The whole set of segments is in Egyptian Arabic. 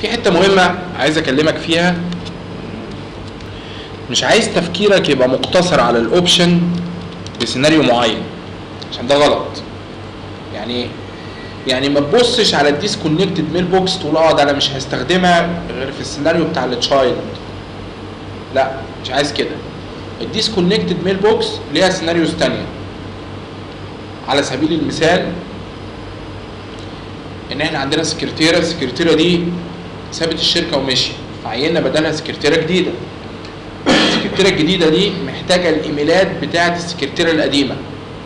في حته مهمه عايز اكلمك فيها مش عايز تفكيرك يبقى مقتصر على الاوبشن بسيناريو معين عشان ده غلط يعني ايه يعني ما تبصش على الديسكونكتد ميل بوكس تقول اه ده انا مش هستخدمها غير في السيناريو بتاع التشايلد لا مش عايز كده الديسكونكتد ميل بوكس ليها سيناريوز تانية على سبيل المثال ان احنا عندنا سكرتيره السكرتيره دي سابت الشركه ومشي فعيننا بدلها سكرتيره جديده السكرتيره الجديده دي محتاجه الايميلات بتاعه السكرتيره القديمه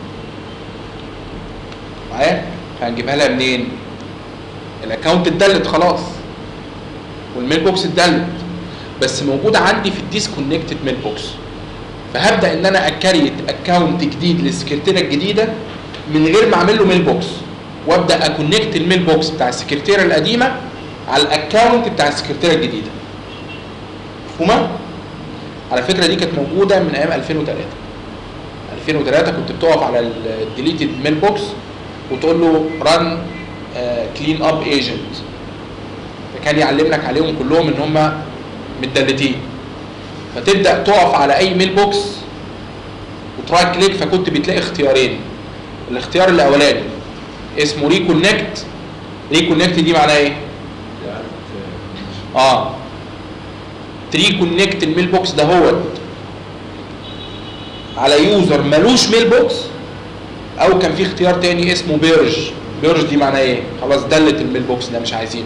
معايا فهنجيبها لها منين الاكونت اتدلت خلاص والميل بوكس اتدلت بس موجود عندي في الديسكونكتد ميل بوكس فهبدا ان انا اكريت اكونت جديد للسكرتيره الجديده من غير ما اعمل له ميل بوكس وابدا اكونكت الميل بوكس بتاع السكرتيره القديمه على الاكونت بتاع السكرتيره الجديده مفهومه على فكره دي كانت موجوده من ايام 2003 2003 كنت بتقف على الديليتد ميل بوكس وتقول له ران كلين اب ايجنت فكان يعلم لك عليهم كلهم ان هم متدلتين فتبدا تقف على اي ميل بوكس وترايت كليك فكنت بتلاقي اختيارين الاختيار الاولاني اسمه ريكونكت ريكونكت دي معناها ايه اه تريكونكت الميل بوكس ده هو على يوزر ملوش ميل بوكس او كان في اختيار تاني اسمه بيرج بيرج دي معناها ايه خلاص دلت الميل بوكس ده مش عايزينه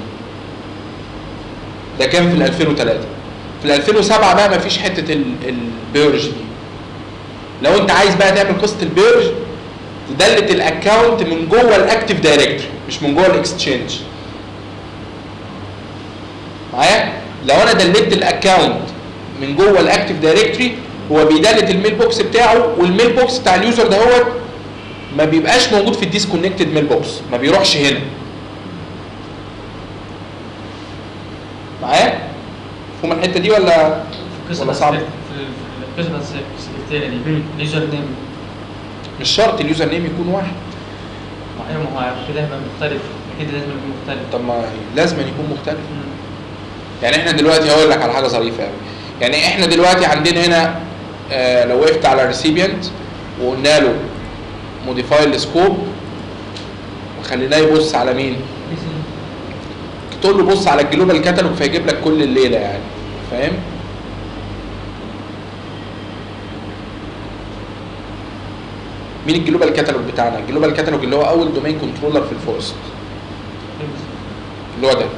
ده كان في ال 2003 في ال 2007 بقى مفيش حته البيرج دي لو انت عايز بقى تعمل قصه البيرج تدلت الاكونت من جوه الاكتيف دايركتوري مش من جوه الاكستشينج معايا لو انا دلت الاكونت من جوه الاكتيف دايركتوري هو بيدلت الميل بوكس بتاعه والميل بوكس بتاع اليوزر ده هو ما بيبقاش موجود في الديسكونكتد ميل بوكس ما بيروحش هنا معايا مفهوم الحته دي ولا في ولا القسم صعب؟ في في القسم السكرتيرة دي مم. اليوزر نيم مش شرط اليوزر نيم يكون واحد ما هي ما هو كده هيبقى مختلف اكيد لازم يكون مختلف طب ما لازم أن يكون مختلف مم. يعني احنا دلوقتي هقول لك على حاجه ظريفه قوي يعني احنا دلوقتي عندنا هنا آه لو وقفت على الريسيبيانت وقلنا له موديفاي السكوب وخليناه يبص على مين تقول له بص على الجلوبال كاتالوج فيجيب لك كل الليله يعني فاهم مين الجلوبال كاتالوج بتاعنا الجلوبال كاتالوج اللي هو اول دومين كنترولر في الفورست اللي هو ده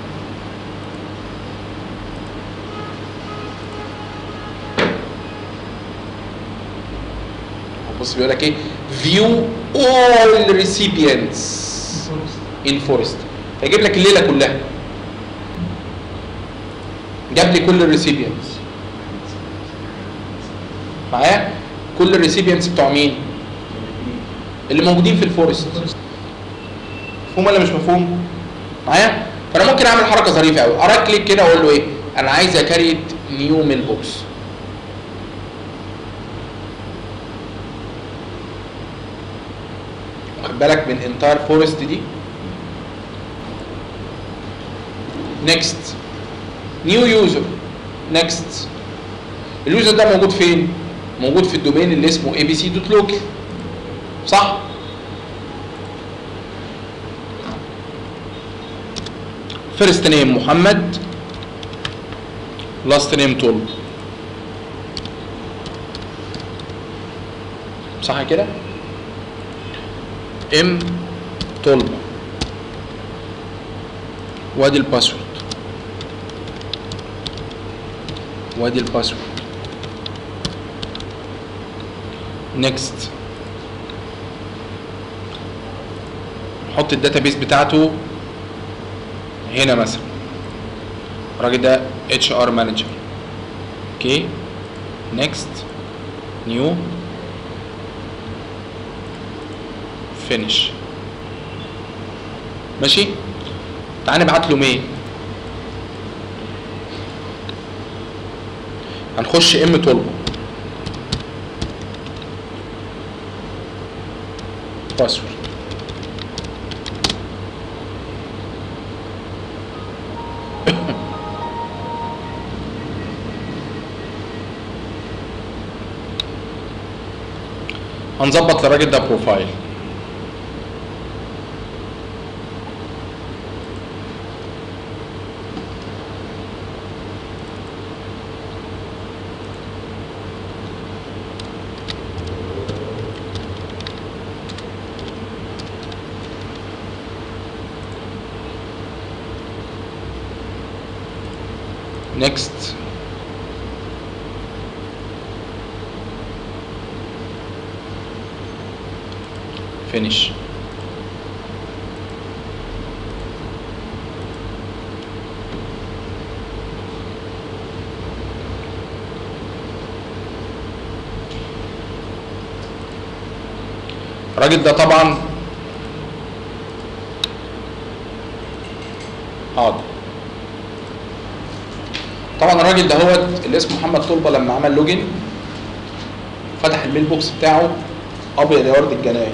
بص بيقول لك ايه فيو اول recipients ان فورست فيجيب لك الليله كلها جاب لي كل الريسيبيانتس معايا كل الريسيبيانتس بتوع مين اللي موجودين في الفورست مفهوم ولا مش مفهوم معايا فانا ممكن اعمل حركه ظريفه قوي ارا كليك كده واقول له ايه انا عايز اكريت نيو ميل بوكس واخد بالك من انتاير فورست دي نيكست نيو يوزر نيكست اليوزر ده موجود فين موجود في الدومين اللي اسمه اي بي سي دوت لوكال صح فيرست نيم محمد لاست نيم طلب صح كده ام طلبه وادي الباسورد وادي الباسورد نيكست نحط الداتابيس بتاعته هنا مثلا الراجل ده اتش ار مانجر اوكي نيكست نيو فينيش ماشي تعال نبعت له ميل هنخش ام طلبه باسورد هنظبط للراجل ده بروفايل next finish الراجل ده طبعا حاضر طبعا الراجل ده هو اللي اسمه محمد طلبه لما عمل لوجن فتح الميل بوكس بتاعه ابيض يا ورد الجناين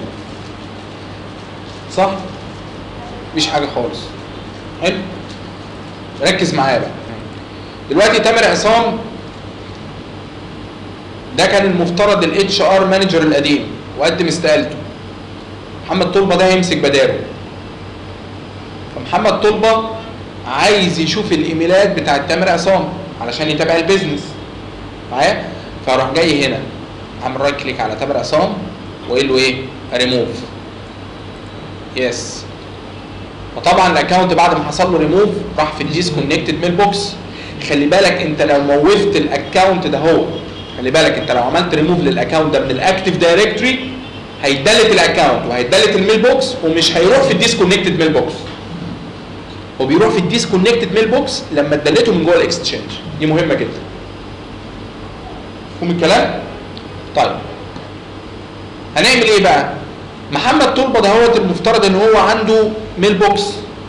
صح مفيش حاجه خالص حلو ركز معايا بقى دلوقتي تامر عصام ده كان المفترض الاتش ار مانجر القديم وقدم استقالته محمد طلبه ده هيمسك بداله فمحمد طلبه عايز يشوف الايميلات بتاعت تامر عصام علشان يتابع البيزنس معايا فراح جاي هنا عامل رايت كليك على تامر عصام وقايل له ايه ريموف يس فطبعا الاكونت بعد ما حصل له ريموف راح في الديسكونكتد ميل بوكس خلي بالك انت لو موفت الاكونت ده هو خلي بالك انت لو عملت ريموف للاكونت ده من الاكتيف دايركتوري هيدلت الاكونت وهيدلت الميل بوكس ومش هيروح في الديسكونكتد ميل بوكس هو بيروح في الديسكونكتد ميل بوكس لما اتدلته من جوه الاكستشينج دي مهمه جدا فهم الكلام طيب هنعمل ايه بقى محمد طلبه ده هو المفترض ان هو عنده ميل بوكس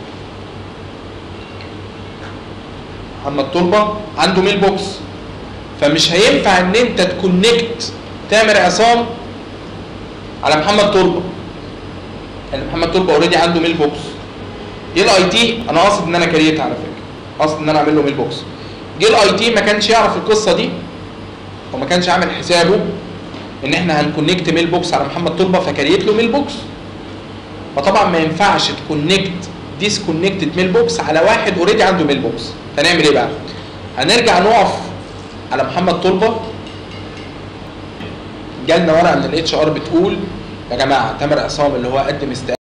محمد طلبه عنده ميل بوكس فمش هينفع ان انت تكونكت تامر عصام على محمد طلبه لان محمد طلبه اوريدي عنده ميل بوكس جه الاي تي انا قاصد ان انا كريت على فكره قاصد ان انا اعمل له ميل بوكس جه الاي تي ما كانش يعرف القصه دي وما كانش عامل حسابه ان احنا هنكونكت ميل بوكس على محمد طلبه فكريت له ميل بوكس فطبعا ما ينفعش تكونكت ديسكونكتد ميل بوكس على واحد اوريدي عنده ميل بوكس هنعمل ايه بقى هنرجع نقف على محمد طلبه جالنا ورقه من الاتش ار بتقول يا جماعه تامر عصام اللي هو قدم استقالة